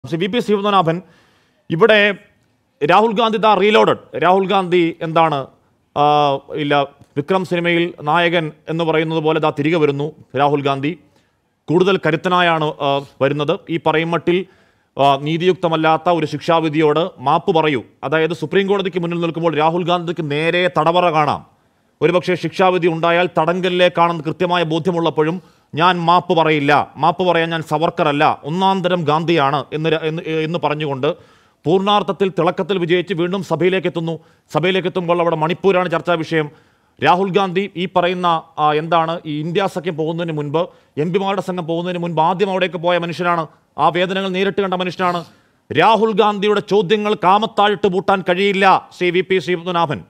Shri V P ശിവനാഭൻ ഇവിടെ രാഹുൽ ഗാന്ധി ദാ reloaded Rahul Gandhi എന്താണ് ആ, ഇല്ല വിക്രം സിനിമയിൽ നായകൻ എന്ന് പറയുന്നത് പോലെ ദാ തിരികെ വരുന്നു രാഹുൽ ഗാന്ധി കൂടുതൽ കരുത്തനായാണ് ആ, വരുന്നത് ഈ പറയുമട്ടിൽ ആ, നീതിയുക്തമല്ലാത്ത ഒരു ശിക്ഷാവിധിയോട് മാപ്പ് പറയൂ അതായത് സുപ്രീം കോടതിക്ക് മുന്നിൽ നിൽക്കുമ്പോൾ രാഹുൽ ഗാന്ധിക്ക് നേരെ തടവറ കാണാം ഒരുപക്ഷെ ശിക്ഷാവിധി ഉണ്ടായാൽ തടങ്കലിലേക്കാണെന്ന് കൃത്യമായ ബോധ്യമുള്ളപ്പോഴും ഞാൻ മാപ്പ് പറയില്ല മാപ്പ് പറയാൻ ഞാൻ സവർക്കറല്ല ഒന്നാം തരം ഗാന്ധിയാണ് എന്ന് ര- എന്ന് എന്ന് പറഞ്ഞുകൊണ്ട് പൂർണ്ണാർത്ഥത്തിൽ തിളക്കത്തിൽ വിജയിച്ച് വീണ്ടും സഭയിലേക്ക് എത്തുന്നു സഭയിലേക്ക് എത്തുമ്പോൾ അവിടെ മണിപ്പൂരാണ് ചർച്ചാ വിഷയം രാഹുൽ ഗാന്ധി ഈ പറയുന്ന ആ, എന്താണ് ഈ ഇന്ത്യ സഖ്യം പോകുന്നതിന് മുൻപ് എം പിമാരുടെ സംഘം പോകുന്നതിന് മുൻപ് ആദ്യം അവിടേക്ക് പോയ മനുഷ്യനാണ് ആ വേദനകൾ നേരിട്ട് കണ്ട മനുഷ്യനാണ് രാഹുൽ ഗാന്ധിയുടെ ചോദ്യങ്ങൾ കാമത്താഴിട്ട് പൂട്ടാൻ കഴിയില്ല ശ്രീ വി പി ശ്രീപത്മനാഭൻ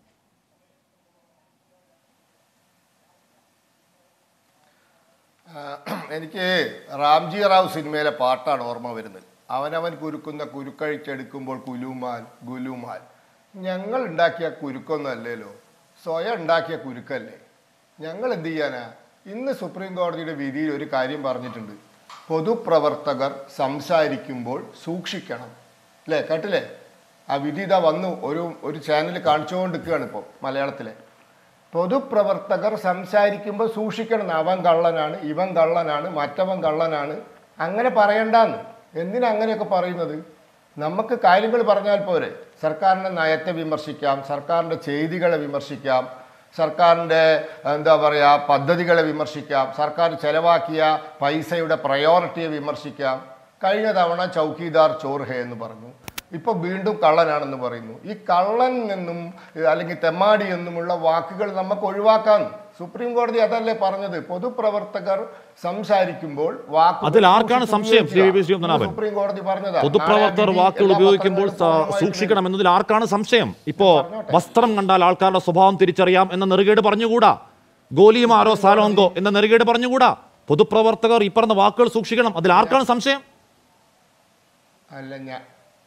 എനിക്ക് റാംജി റാവു സിനിമയിലെ പാട്ടാണ് ഓർമ്മ വരുന്നത് അവനവൻ കുരുക്കുന്ന കുരുക്കഴിച്ചെടുക്കുമ്പോൾ കുലുമാൽ ഗുലുമാൽ ഞങ്ങൾ ഉണ്ടാക്കിയ കുരുക്കൊന്നും അല്ലല്ലോ സ്വയം ഉണ്ടാക്കിയ കുരുക്കല്ലേ ഞങ്ങൾ എന്ത് ചെയ്യാനാ ഇന്ന് സുപ്രീം കോടതിയുടെ വിധിയിൽ ഒരു കാര്യം പറഞ്ഞിട്ടുണ്ട് പൊതുപ്രവർത്തകർ സംസാരിക്കുമ്പോൾ സൂക്ഷിക്കണം അല്ലേ കേട്ടില്ലേ ആ വിധി ഇതാ വന്നു ഒരു ഒരു ചാനൽ കാണിച്ചുകൊണ്ടിരിക്കുകയാണ് ഇപ്പോൾ മലയാളത്തിലെ പൊതുപ്രവർത്തകർ സംസാരിക്കുമ്പോൾ സൂക്ഷിക്കണം അവൻ കള്ളനാണ് ഇവൻ കള്ളനാണ് മറ്റവൻ കള്ളനാണ് അങ്ങനെ പറയണ്ടാന്ന് എന്തിനാ അങ്ങനെയൊക്കെ പറയുന്നത് നമുക്ക് കാര്യങ്ങൾ പറഞ്ഞാൽ പോരെ സർക്കാരിൻ്റെ നയത്തെ വിമർശിക്കാം സർക്കാരിൻ്റെ ചെയ്തികളെ വിമർശിക്കാം സർക്കാരിൻ്റെ എന്താ പറയുക പദ്ധതികളെ വിമർശിക്കാം സർക്കാർ ചെലവാക്കിയ പൈസയുടെ പ്രയോറിറ്റിയെ വിമർശിക്കാം കഴിഞ്ഞ തവണ ചൗക്കീദാർ ചോർ ഹേ എന്ന് പറഞ്ഞു ഇപ്പൊ വീണ്ടും കള്ളനാണെന്ന് പറയുന്നു ഈ കള്ളൻ എന്നും ഏഹ്, അല്ലെങ്കിൽ തെമ്മാടി എന്നുമുള്ള വാക്കുകൾ നമുക്ക് ഒഴിവാക്കാൻ സുപ്രീം കോടതി അതല്ലേ പറഞ്ഞത് പൊതുപ്രവർത്തകർ സംസാരിക്കുമ്പോൾ വാക്കുകൾ അതിൽ ആർക്കാണ് സംശയം, Shri V. P. Sreepadmanabhan? Supreme കോടതി പറഞ്ഞതാ പൊതുപ്രവർത്തകർ നാളെ വാക്കുകൾ എല്ലാ ഉപയോഗിക്കുമ്പോൾ സ- പത്രങ്ങളിലും സൂക്ഷിക്കണം എന്നതിൽ ആർക്കാണ് സംശയം ഇപ്പോ വസ്ത്രം കണ്ടാൽ ആൾക്കാരുടെ സ്വഭാവം തിരിച്ചറിയാം എന്ന നെറുകേട് പറഞ്ഞുകൂടാ ഗോലിമാരോ സാലോങ്കോ എന്ന നെറുകേട് പറഞ്ഞുകൂടാ പൊതുപ്രവർത്തകർ ഈ പറഞ്ഞ വാക്കുകൾ സൂക്ഷിക്കണം അതിൽ ആർക്കാണ് സംശയം അല്ല ഞാൻ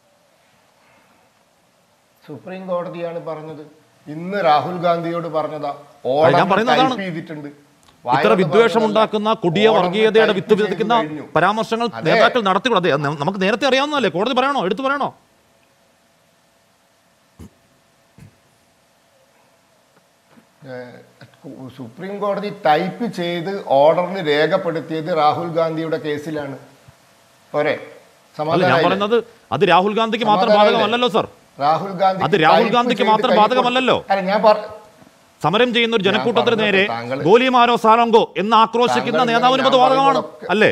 സുപ്രീം കോടതിയാണ് പറഞ്ഞത് ഇന്ന് രാഹുൽ ഗാന്ധിയോട് പറഞ്ഞതാ അത് ഞാൻ പറയുന്നത് അതാണ്. ടൈപ്പ് ചെയ്തിട്ടുണ്ട് ഇത്ര വായനൊക്കെ വിദ്വേഷം പറഞ്ഞതല്ല. ഉണ്ടാക്കുന്ന കൊടിയ ഓർഡർ വർഗീയതയുടെ വിത്ത് ടൈപ്പ് ചെയ്ത് വിതയ്ക്കുന്ന കഴിഞ്ഞു. പരാമർശങ്ങൾ അതെ. നേതാക്കൾ നടത്തിക്കൂടാ അതെ ന- നമുക്ക് നേരത്തെ അറിയാവുന്നതല്ലേ കോടതി പറയണോ എടുത്തു പറയണോ ഏഹ്, സുപ്രീം കോടതി ടൈപ്പ് ചെയ്ത് ഓർഡറിൽ രേഖപ്പെടുത്തിയത് രാഹുൽ ഗാന്ധിയുടെ കേസിലാണ് പോരെ അല്ല ഞാൻ സമാധാനമായില്ലേ? പറയുന്നത് അത് രാഹുൽ ഗാന്ധിക്ക് മാത്രം സമാധാനമായില്ലേ? ബാധകമല്ലല്ലോ സർ രാഹുൽ ഗാന്ധി അത് രാഹുൽ ഗാന്ധിക്ക് മാത്രം ബാധകമല്ലല്ലോ. അല്ല ഞാൻ പറ സമരം ചെയ്യുന്ന ഒരു ജനക്കൂട്ടത്തിന് പറഞ്ഞത് നേരെ താങ്കൾ- ഗോലിമാരോ സാലോങ്കോ എന്ന് ആക്രോശിക്കുന്ന താങ്കൾ നേതാവിനും അത് ഞാൻ ബാധകമാണ് പറയുന്നതൊക്കെ- അല്ലേ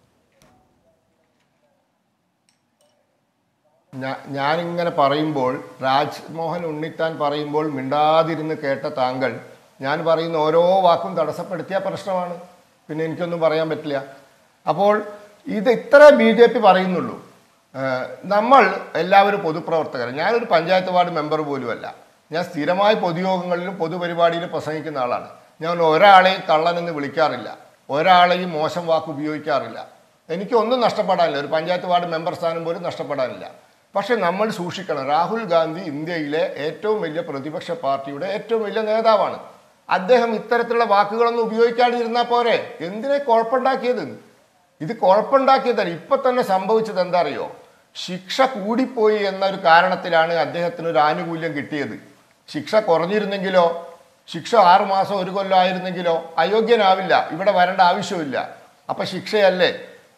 ഞാ- ഞാനിങ്ങനെ പറയുമ്പോൾ രാജ്മോഹൻ ഉണ്ണിത്താൻ പറയുമ്പോൾ മിണ്ടാതിരുന്ന് കേട്ട താങ്കൾ ഞാൻ പറയുന്ന ഓരോ വാക്കും തടസ്സപ്പെടുത്തിയ പ്രശ്നമാണ് പിന്നെ എനിക്കൊന്നും പറയാൻ പറ്റില്ല അപ്പോൾ ഇത് ഇത്ര ബി ജെ പി പറയുന്നുള്ളൂ ഏഹ് നമ്മൾ എല്ലാവരും പൊതുപ്രവർത്തകർ ഞാനൊരു പഞ്ചായത്ത് വാർഡ് മെമ്പർ പോലുമല്ല ഞാൻ സ്ഥിരമായി പൊതുയോഗങ്ങളിലും പൊതുപരിപാടിയിലും പ്രസംഗിക്കുന്ന ആളാണ് ഞാൻ ഒരാളെയും കള്ളനെന്ന് വിളിക്കാറില്ല ഒരാളെയും മോശം വാക്ക് ഉപയോഗിക്കാറില്ല എനിക്കൊന്നും നഷ്ടപ്പെടാനില്ല ഒരു പഞ്ചായത്ത് വാർഡ് മെമ്പർ സ്ഥാനം പോലും നഷ്ടപ്പെടാനില്ല പക്ഷെ നമ്മൾ സൂക്ഷിക്കണം രാഹുൽ ഗാന്ധി ഇന്ത്യയിലെ ഏറ്റവും വലിയ പ്രതിപക്ഷ പാർട്ടിയുടെ ഏറ്റവും വലിയ നേതാവാണ് അദ്ദേഹം ഇത്തരത്തിലുള്ള വാക്കുകളൊന്നും ഉപയോഗിക്കാതിരുന്നാൽ പോരെ എന്തിനെ കുഴപ്പമുണ്ടാക്കിയത് ഇത് കുഴപ്പമുണ്ടാക്കിയതല്ല ഇപ്പൊ തന്നെ സംഭവിച്ചത് എന്താ അറിയോ ശിക്ഷ കൂടിപ്പോയി എന്ന ഒരു കാരണത്തിലാണ് അദ്ദേഹത്തിന് ഒരു ആനുകൂല്യം കിട്ടിയത് ശിക്ഷ കുറഞ്ഞിരുന്നെങ്കിലോ ശിക്ഷ ആറു മാസം ഒരു കൊല്ലം ആയിരുന്നെങ്കിലോ അയോഗ്യനാവില്ല ഇവിടെ വരേണ്ട ആവശ്യമില്ല അപ്പൊ ശിക്ഷയല്ലേ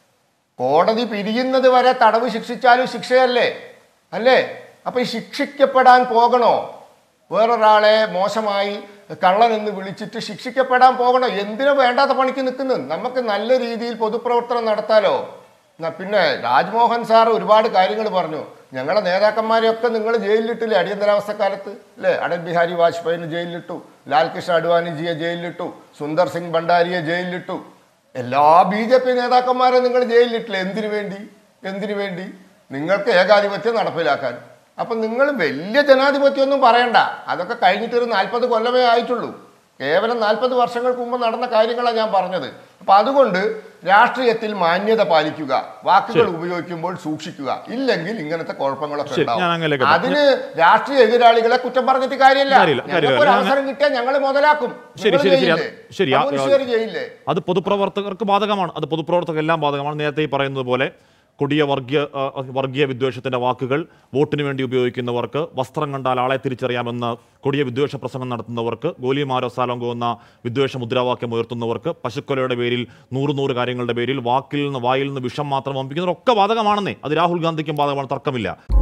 കോടതി പിരിയുന്നത് വരെ തടവ് ശിക്ഷിച്ചാലും ശിക്ഷയല്ലേ അല്ലേ അപ്പൊ ഈ ശിക്ഷിക്കപ്പെടാൻ പോകണോ വേറൊരാളെ മോശമായി കള്ളൻ എന്ന് വിളിച്ചിട്ട് ശിക്ഷിക്കപ്പെടാൻ പോകണോ എന്തിനു വേണ്ടാത്ത പണിക്ക് നിൽക്കുന്നു നമുക്ക് നല്ല രീതിയിൽ പൊതുപ്രവർത്തനം നടത്താലോ എന്നാ പിന്നെ രാജ്മോഹൻ സാർ ഒരുപാട് കാര്യങ്ങൾ പറഞ്ഞു ഞങ്ങളുടെ നേതാക്കന്മാരെയൊക്കെ നിങ്ങൾ ജയിലിലിട്ടില്ലേ അടിയന്തരാവസ്ഥ കാലത്ത് അല്ലേ അടൽ ബിഹാരി വാജ്പേയിനെ ജയിലിലിട്ടു ലാൽകൃഷ്ണ അഡ്വാനിജിയെ ജയിലിലിട്ടു സുന്ദർ സിംഗ് ഭണ്ഡാരിയെ ജയിലിലിട്ടു എല്ലാ ബി ജെ പി നേതാക്കന്മാരെ നിങ്ങൾ ജയിലിലിട്ടില്ല എന്തിനു വേണ്ടി എന്തിനു വേണ്ടി നിങ്ങൾക്ക് ഏകാധിപത്യം നടപ്പിലാക്കാൻ അപ്പം നിങ്ങൾ വലിയ ജനാധിപത്യമൊന്നും പറയണ്ട അതൊക്കെ കഴിഞ്ഞിട്ട് ഒരു നാൽപ്പത് കൊല്ലമേ ആയിട്ടുള്ളൂ കേവലം നാൽപ്പത് വർഷങ്ങൾക്ക് മുമ്പ് നടന്ന കാര്യങ്ങളാണ് ഞാൻ പറഞ്ഞത് അപ്പൊ അതുകൊണ്ട് രാഷ്ട്രീയത്തിൽ മാന്യത പാലിക്കുക വാക്കുകൾ ഉപയോഗിക്കുമ്പോൾ സൂക്ഷിക്കുക ഇല്ലെങ്കിൽ ഇങ്ങനത്തെ കുഴപ്പങ്ങളൊക്കെ ശരി, ഞാൻ അങ്ങനെയൊക്കെ ഉണ്ടാവും അതിന് രാഷ്ട്രീയ എതിരാളികളെ കുറ്റം പറഞ്ഞിട്ട് കാര്യമില്ല കാര്യമില്ല, കാര്യമില്ല. ഞങ്ങൾക്ക് ഒരു ഞാൻ- അവസരം കിട്ടിയാൽ ഞങ്ങൾ മുതലാക്കും ശരി, നിങ്ങൾ ശരി, ശരി. ചെയ്യില്ലേ? ശരി, ആ- കമ്മ്യൂണിസ്റ്റുകാർ ചെയ്യില്ലേ അത് പൊതുപ്രവർത്തകർക്ക് ബാധകമാണ് അത് പൊതുപ്രവർത്തകർക്ക് എല്ലാം ബാധകമാണ് നേരത്തെ ഈ പറയുന്നത് പോലെ കൊടിയ വർഗീയ ആ, വർഗീയ വിദ്വേഷത്തിന്റെ വാക്കുകൾ വോട്ടിന് വേണ്ടി ഉപയോഗിക്കുന്നവർക്ക് വസ്ത്രം കണ്ടാൽ ആളെ തിരിച്ചറിയാമെന്ന് കൊടിയ വിദ്വേഷ പ്രസംഗം നടത്തുന്നവർക്ക് ഗോലിമാരോ സാലോങ്കോ എന്ന വിദ്വേഷ മുദ്രാവാക്യം ഉയർത്തുന്നവർക്ക് പശുക്കൊലയുടെ പേരിൽ നൂറ് നൂറ് കാര്യങ്ങളുടെ പേരിൽ വാക്കിൽ നിന്ന് വായിൽ നിന്ന് വിഷം മാത്രം വമ്പിക്കുന്നവരൊക്കെ ബാധകമാണെന്നേ അത് രാഹുൽ ഗാന്ധിക്കും ബാധകമാണ് തർക്കമില്ല